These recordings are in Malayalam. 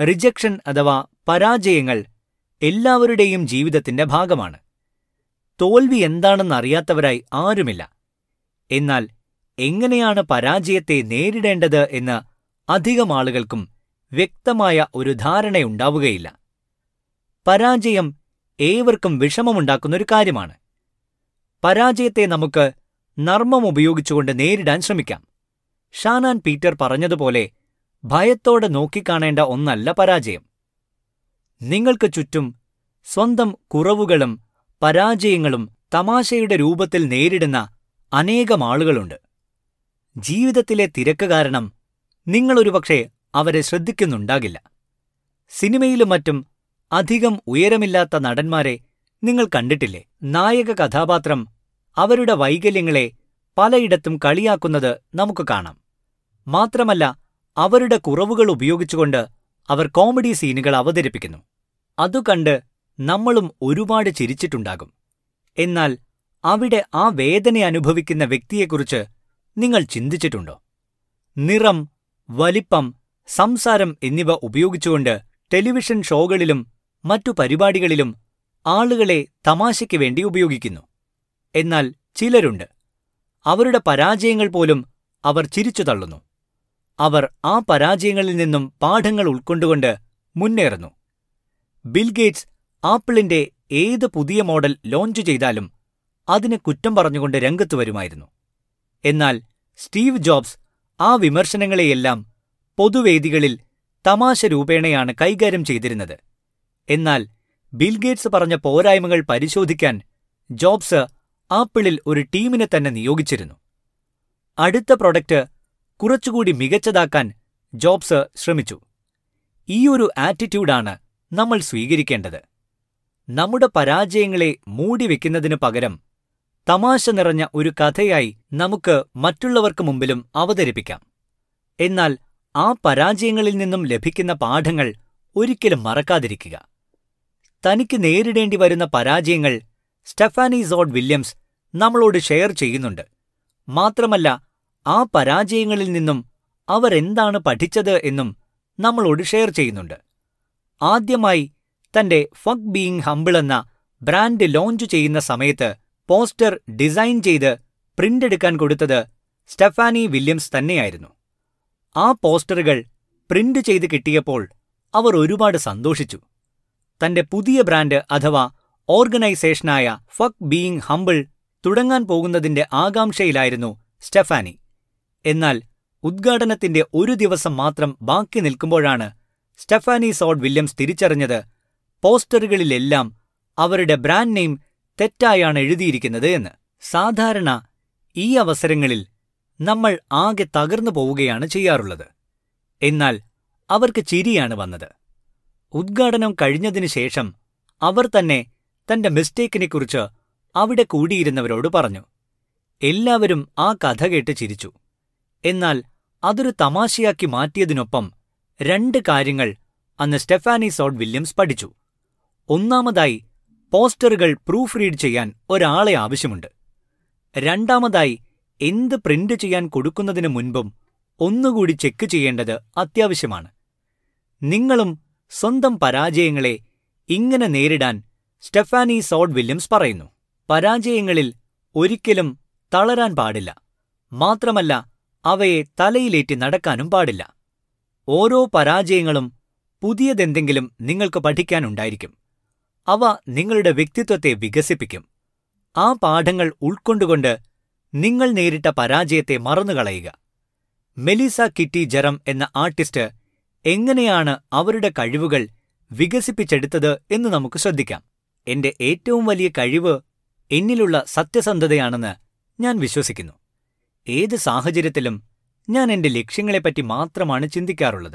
റിജക്ഷൻ അഥവാ പരാജയങ്ങൾ എല്ലാവരുടെയും ജീവിതത്തിന്റെ ഭാഗമാണ് തോൽവി എന്താണെന്നറിയാത്തവരായി ആരുമില്ല എന്നാൽ എങ്ങനെയാണ് പരാജയത്തെ നേരിടേണ്ടത് എന്ന് അധികം ആളുകൾക്കും വ്യക്തമായ ഒരു ധാരണയുണ്ടാവുകയില്ല പരാജയം ഏവർക്കും വിഷമമുണ്ടാക്കുന്ന ഒരു കാര്യമാണ് പരാജയത്തെ നമുക്ക് നർമ്മം ഉപയോഗിച്ചുകൊണ്ട് നേരിടാൻ ശ്രമിക്കാം ഷാനാൻ പീറ്റർ പറഞ്ഞതുപോലെ ഭയത്തോടെ നോക്കിക്കാണേണ്ട ഒന്നല്ല പരാജയം നിങ്ങൾക്ക് ചുറ്റും സ്വന്തം കുറവുകളും പരാജയങ്ങളും തമാശയുടെ രൂപത്തിൽ നേരിടുന്ന അനേകം ആളുകളുണ്ട് ജീവിതത്തിലെ തിരക്ക് കാരണം നിങ്ങളൊരുപക്ഷെ അവരെ ശ്രദ്ധിക്കുന്നുണ്ടാകില്ല സിനിമയിലും മറ്റും അധികം ഉയരമില്ലാത്ത നടന്മാരെ നിങ്ങൾ കണ്ടിട്ടില്ലേ നായക കഥാപാത്രം അവരുടെ വൈകല്യങ്ങളെ പലയിടത്തും കളിയാക്കുന്നത് നമുക്ക് കാണാം മാത്രമല്ല അവരുടെ കുറവുകൾ ഉപയോഗിച്ചുകൊണ്ട് അവർ കോമഡി സീനുകൾ അവതരിപ്പിക്കുന്നു അതു കണ്ട് നമ്മളും ഒരുപാട് ചിരിച്ചിട്ടുണ്ടാകും എന്നാൽ അവിടെ ആ വേദന അനുഭവിക്കുന്ന വ്യക്തിയെക്കുറിച്ച് നിങ്ങൾ ചിന്തിച്ചിട്ടുണ്ടോ നിറം വലിപ്പം സംസാരം എന്നിവ ഉപയോഗിച്ചുകൊണ്ട് ടെലിവിഷൻ ഷോകളിലും മറ്റു പരിപാടികളിലും ആളുകളെ തമാശയ്ക്ക് വേണ്ടി ഉപയോഗിക്കുന്നു എന്നാൽ ചിലരുണ്ട് അവരുടെ പരാജയങ്ങൾ പോലും അവർ ചിരിച്ചു തള്ളുന്നു അവർ ആ പരാജയങ്ങളിൽ നിന്നും പാഠങ്ങൾ ഉൾക്കൊണ്ടുകൊണ്ട് മുന്നേറുന്നു ബിൽഗേറ്റ്സ് ആപ്പിളിന്റെ ഏത് പുതിയ മോഡൽ ലോഞ്ച് ചെയ്താലും അതിനെ കുറ്റം പറഞ്ഞുകൊണ്ട് രംഗത്ത് വരുമായിരുന്നു എന്നാൽ സ്റ്റീവ് ജോബ്സ് ആ വിമർശനങ്ങളെയെല്ലാം പൊതുവേദികളിൽ തമാശ രൂപേണയാണ് കൈകാര്യം ചെയ്തിരുന്നത് എന്നാൽ ബിൽഗേറ്റ്സ് പറഞ്ഞ പോരായ്മകൾ പരിശോധിക്കാൻ ജോബ്സ് ആപ്പിളിൽ ഒരു ടീമിനെ തന്നെ നിയോഗിച്ചിരുന്നു അടുത്ത പ്രൊഡക്റ്റ് കുറച്ചുകൂടി മികച്ചതാക്കാൻ ജോബ്സ് ശ്രമിച്ചു ഈയൊരു ആറ്റിറ്റ്യൂഡാണ് നമ്മൾ സ്വീകരിക്കേണ്ടത് നമ്മുടെ പരാജയങ്ങളെ മൂടിവെക്കുന്നതിനു പകരം തമാശ നിറഞ്ഞ ഒരു കഥയായി നമുക്ക് മറ്റുള്ളവർക്ക് മുമ്പിലും അവതരിപ്പിക്കാം എന്നാൽ ആ പരാജയങ്ങളിൽ നിന്നും ലഭിക്കുന്ന പാഠങ്ങൾ ഒരിക്കലും മറക്കാതിരിക്കുക തനിക്ക് നേരിടേണ്ടി വരുന്ന പരാജയങ്ങൾ സ്റ്റെഫാനി സോഡ് വില്യംസ് നമ്മളോട് ഷെയർ ചെയ്യുന്നുണ്ട് മാത്രമല്ല ആ പരാജയങ്ങളിൽ നിന്നും അവർ എന്താണ് പഠിച്ചത് എന്നും നമ്മളോട് ഷെയർ ചെയ്യുന്നുണ്ട് ആദ്യമായി തന്റെ ഫക്ക് ബീയിങ് ഹംബിൾ എന്ന ബ്രാൻഡ് ലോഞ്ച് ചെയ്യുന്ന സമയത്ത് പോസ്റ്റർ ഡിസൈൻ ചെയ്ത് പ്രിന്റ് എടുക്കാൻ കൊടുത്തത് സ്റ്റെഫാനി വില്യംസ് തന്നെയായിരുന്നു ആ പോസ്റ്ററുകൾ പ്രിന്റ് ചെയ്ത് കിട്ടിയപ്പോൾ അവർ ഒരുപാട് സന്തോഷിച്ചു തന്റെ പുതിയ ബ്രാൻഡ് അഥവാ ഓർഗനൈസേഷനായ ഫക്ക് ബീയിങ് ഹംബിൾ തുടങ്ങാൻ പോകുന്നതിന്റെ ആകാംക്ഷയിലായിരുന്നു സ്റ്റെഫാനി എന്നാൽ ഉദ്ഘാടനത്തിന്റെ ഒരു ദിവസം മാത്രം ബാക്കി നിൽക്കുമ്പോഴാണ് സ്റ്റെഫാനി സോഡ് വില്യംസ് തിരിച്ചറിഞ്ഞത് പോസ്റ്ററുകളിലെല്ലാം അവരുടെ ബ്രാൻഡ് നെയിം തെറ്റായാണ് എഴുതിയിരിക്കുന്നത് എന്ന് സാധാരണ ഈ അവസരങ്ങളിൽ നമ്മൾ ആകെ തകർന്നു പോവുകയാണ് ചെയ്യാറുള്ളത് എന്നാൽ അവർക്ക് ചിരിയാണ് വന്നത് ഉദ്ഘാടനം കഴിഞ്ഞതിനു ശേഷം അവർ തന്നെ തന്റെ മിസ്റ്റേക്കിനെക്കുറിച്ച് അവിടെ കൂടിയിരുന്നവരോട് പറഞ്ഞു എല്ലാവരും ആ കഥ കേട്ട് ചിരിച്ചു എന്നാൽ അതൊരു തമാശയാക്കി മാറ്റിയതിനൊപ്പം രണ്ട് കാര്യങ്ങൾ അന്ന് സ്റ്റെഫാനി സോഡ് വില്യംസ് പഠിച്ചു ഒന്നാമതായി പോസ്റ്ററുകൾ പ്രൂഫ് റീഡ് ചെയ്യാൻ ഒരാളെ ആവശ്യമുണ്ട് രണ്ടാമതായി എന്ത് പ്രിന്റ് ചെയ്യാൻ കൊടുക്കുന്നതിന് മുൻപും ഒന്നുകൂടി ചെക്ക് ചെയ്യേണ്ടത് അത്യാവശ്യമാണ് നിങ്ങളും സ്വന്തം പരാജയങ്ങളെ ഇങ്ങനെ നേരിടാൻ സ്റ്റെഫാനി സോഡ് വില്യംസ് പറയുന്നു പരാജയങ്ങളിൽ ഒരിക്കലും തളരാൻ പാടില്ല മാത്രമല്ല അവയെ തലയിലേറ്റി നടക്കാനും പാടില്ല ഓരോ പരാജയങ്ങളും പുതിയതെന്തെങ്കിലും നിങ്ങൾക്ക് പഠിക്കാനുണ്ടായിരിക്കും അവ നിങ്ങളുടെ വ്യക്തിത്വത്തെ വികസിപ്പിക്കും ആ പാഠങ്ങൾ ഉൾക്കൊണ്ടുകൊണ്ട് നിങ്ങൾ നേരിട്ട പരാജയത്തെ മറന്നുകളയുക മെലിസ കിറ്റി ജെറം എന്ന ആർട്ടിസ്റ്റ് എങ്ങനെയാണ് അവരുടെ കഴിവുകൾ വികസിപ്പിച്ചെടുത്തത് എന്ന് നമുക്ക് ശ്രദ്ധിക്കാം എന്റെ ഏറ്റവും വലിയ കഴിവ് എന്നിലുള്ള സത്യസന്ധതയാണെന്ന് ഞാൻ വിശ്വസിക്കുന്നു ഏത് സാഹചര്യത്തിലും ഞാൻ എന്റെ ലക്ഷ്യങ്ങളെപ്പറ്റി മാത്രമാണ് ചിന്തിക്കാറുള്ളത്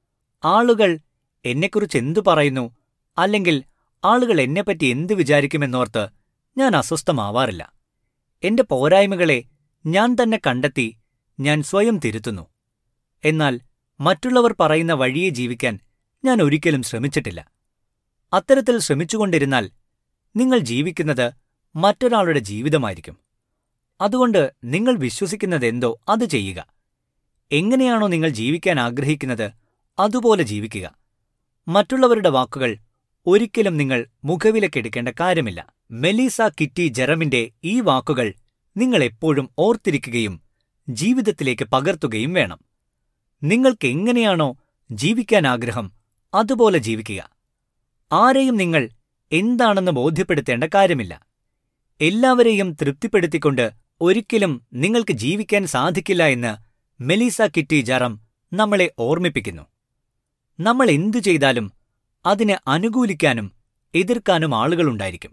ആളുകൾ എന്നെക്കുറിച്ച് എന്തു പറയുന്നു അല്ലെങ്കിൽ ആളുകൾ എന്നെപ്പറ്റി എന്ത് വിചാരിക്കുമെന്നോർത്ത് ഞാൻ അസ്വസ്ഥമാവാറില്ല എന്റെ പോരായ്മകളെ ഞാൻ തന്നെ കണ്ടെത്തി ഞാൻ സ്വയം തിരുത്തുന്നു എന്നാൽ മറ്റുള്ളവർ പറയുന്ന വഴിയെ ജീവിക്കാൻ ഞാൻ ഒരിക്കലും ശ്രമിച്ചിട്ടില്ല അത്തരത്തിൽ ശ്രമിച്ചുകൊണ്ടിരുന്നാൽ നിങ്ങൾ ജീവിക്കുന്നത് മറ്റൊരാളുടെ ജീവിതമായിരിക്കും അതുകൊണ്ട് നിങ്ങൾ വിശ്വസിക്കുന്നതെന്തോ അത് ചെയ്യുക എങ്ങനെയാണോ നിങ്ങൾ ജീവിക്കാൻ ആഗ്രഹിക്കുന്നത് അതുപോലെ ജീവിക്കുക മറ്റുള്ളവരുടെ വാക്കുകൾ ഒരിക്കലും നിങ്ങൾ മുഖവിലക്കെടുക്കേണ്ട കാര്യമില്ല മെലീസ കിറ്റി ജെറമിന്റെ ഈ വാക്കുകൾ നിങ്ങൾ എപ്പോഴും ഓർത്തിരിക്കുകയും ജീവിതത്തിലേക്ക് പകർത്തുകയും വേണം നിങ്ങൾക്ക് എങ്ങനെയാണോ ജീവിക്കാൻ ആഗ്രഹം അതുപോലെ ജീവിക്കുക ആരെയും നിങ്ങൾ എന്താണെന്ന് ബോധ്യപ്പെടുത്തേണ്ട കാര്യമില്ല എല്ലാവരെയും തൃപ്തിപ്പെടുത്തിക്കൊണ്ട് ഒരിക്കലും നിങ്ങൾക്ക് ജീവിക്കാൻ സാധിക്കില്ല എന്ന് മെലീസ കിറ്റി ജറം നമ്മളെ ഓർമ്മിപ്പിക്കുന്നു നമ്മൾ എന്തു ചെയ്താലും അതിനെ അനുകൂലിക്കാനും എതിർക്കാനും ആളുകളുണ്ടായിരിക്കും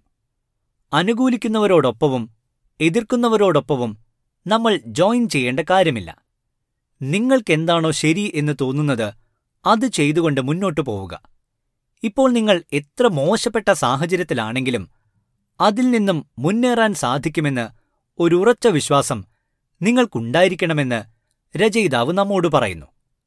അനുകൂലിക്കുന്നവരോടൊപ്പവും എതിർക്കുന്നവരോടൊപ്പവും നമ്മൾ ജോയിൻ ചെയ്യേണ്ട കാര്യമില്ല നിങ്ങൾക്കെന്താണോ ശരി എന്ന് തോന്നുന്നത് അത് ചെയ്തുകൊണ്ട് മുന്നോട്ടു പോവുക ഇപ്പോൾ നിങ്ങൾ എത്ര മോശപ്പെട്ട സാഹചര്യത്തിലാണെങ്കിലും അതിൽ നിന്നും മുന്നേറാൻ സാധിക്കുമെന്ന് ഒരു ഉറച്ച വിശ്വാസം നിങ്ങൾക്കുണ്ടായിരിക്കണമെന്ന് രചയിതാവ് നമ്മോട് പറയുന്നു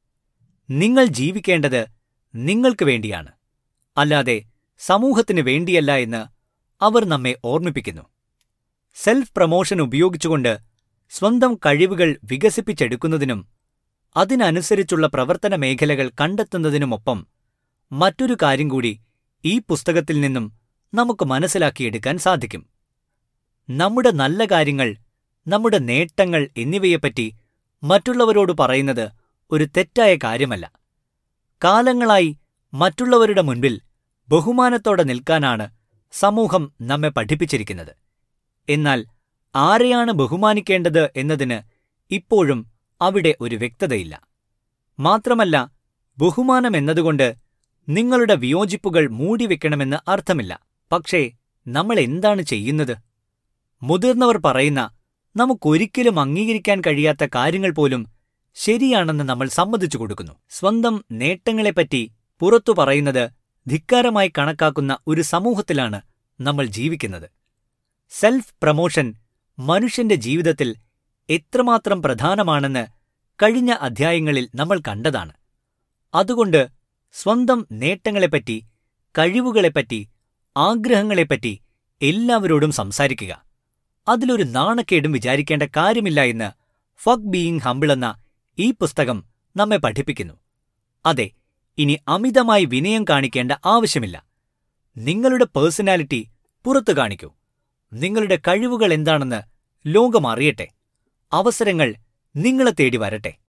നിങ്ങൾ ജീവിക്കേണ്ടത് നിങ്ങൾക്ക് വേണ്ടിയാണ് അല്ലാതെ സമൂഹത്തിന് വേണ്ടിയല്ല എന്ന് അവർ നമ്മെ ഓർമ്മിപ്പിക്കുന്നു സെൽഫ് പ്രമോഷൻ ഉപയോഗിച്ചുകൊണ്ട് സ്വന്തം കഴിവുകൾ വികസിപ്പിച്ചെടുക്കുന്നതിനും അതിനനുസരിച്ചുള്ള പ്രവർത്തന മേഖലകൾ കണ്ടെത്തുന്നതിനുമൊപ്പം മറ്റൊരു കാര്യം കൂടി ഈ പുസ്തകത്തിൽ നിന്നും നമുക്ക് മനസ്സിലാക്കിയെടുക്കാൻ സാധിക്കും നമ്മുടെ നല്ല കാര്യങ്ങൾ നമ്മുടെ നേട്ടങ്ങൾ എന്നിവയെപ്പറ്റി മറ്റുള്ളവരോട് പറയുന്നത് ഒരു തെറ്റായ കാര്യമല്ല കാലങ്ങളായി മറ്റുള്ളവരുടെ മുൻപിൽ ബഹുമാനത്തോടെ നിൽക്കാനാണ് സമൂഹം നമ്മെ പഠിപ്പിച്ചിരിക്കുന്നത് എന്നാൽ ആരെയാണ് ബഹുമാനിക്കേണ്ടത് എന്നതിന് ഇപ്പോഴും അവിടെ ഒരു വ്യക്തതയില്ല മാത്രമല്ല ബഹുമാനം എന്നതുകൊണ്ട് നിങ്ങളുടെ വിയോജിപ്പുകൾ മൂടിവെക്കണമെന്ന് അർത്ഥമില്ല പക്ഷേ നമ്മൾ എന്താണ് ചെയ്യുന്നത് മുതിർന്നവർ പറയുന്ന നമുക്കൊരിക്കലും അംഗീകരിക്കാൻ കഴിയാത്ത കാര്യങ്ങൾ പോലും ശരിയാണെന്ന് നമ്മൾ സമ്മതിച്ചു കൊടുക്കുന്നു സ്വന്തം നേട്ടങ്ങളെപ്പറ്റി പുറത്തു പറയുന്നത് ധിക്കാരമായി കണക്കാക്കുന്ന ഒരു സമൂഹത്തിലാണ് നമ്മൾ ജീവിക്കുന്നത് സെൽഫ് പ്രമോഷൻ മനുഷ്യന്റെ ജീവിതത്തിൽ എത്രമാത്രം പ്രധാനമാണെന്ന് കഴിഞ്ഞ അധ്യായങ്ങളിൽ നമ്മൾ കണ്ടതാണ് അതുകൊണ്ട് സ്വന്തം നേട്ടങ്ങളെപ്പറ്റി കഴിവുകളെപ്പറ്റി ആഗ്രഹങ്ങളെപ്പറ്റി എല്ലാവരോടും സംസാരിക്കുക അതിലൊരു നാണക്കേടും വിചാരിക്കേണ്ട കാര്യമില്ല എന്ന് ഫക് ബീയിങ് ഹമ്പിൾ എന്ന ഈ പുസ്തകം നമ്മെ പഠിപ്പിക്കുന്നു അതെ ഇനി അമിതമായി വിനയം കാണിക്കേണ്ട ആവശ്യമില്ല നിങ്ങളുടെ പേഴ്സണാലിറ്റി പുറത്തു കാണിക്കൂ നിങ്ങളുടെ കഴിവുകൾ എന്താണെന്ന് ലോകം അറിയട്ടെ അവസരങ്ങൾ നിങ്ങളെ തേടി വരട്ടെ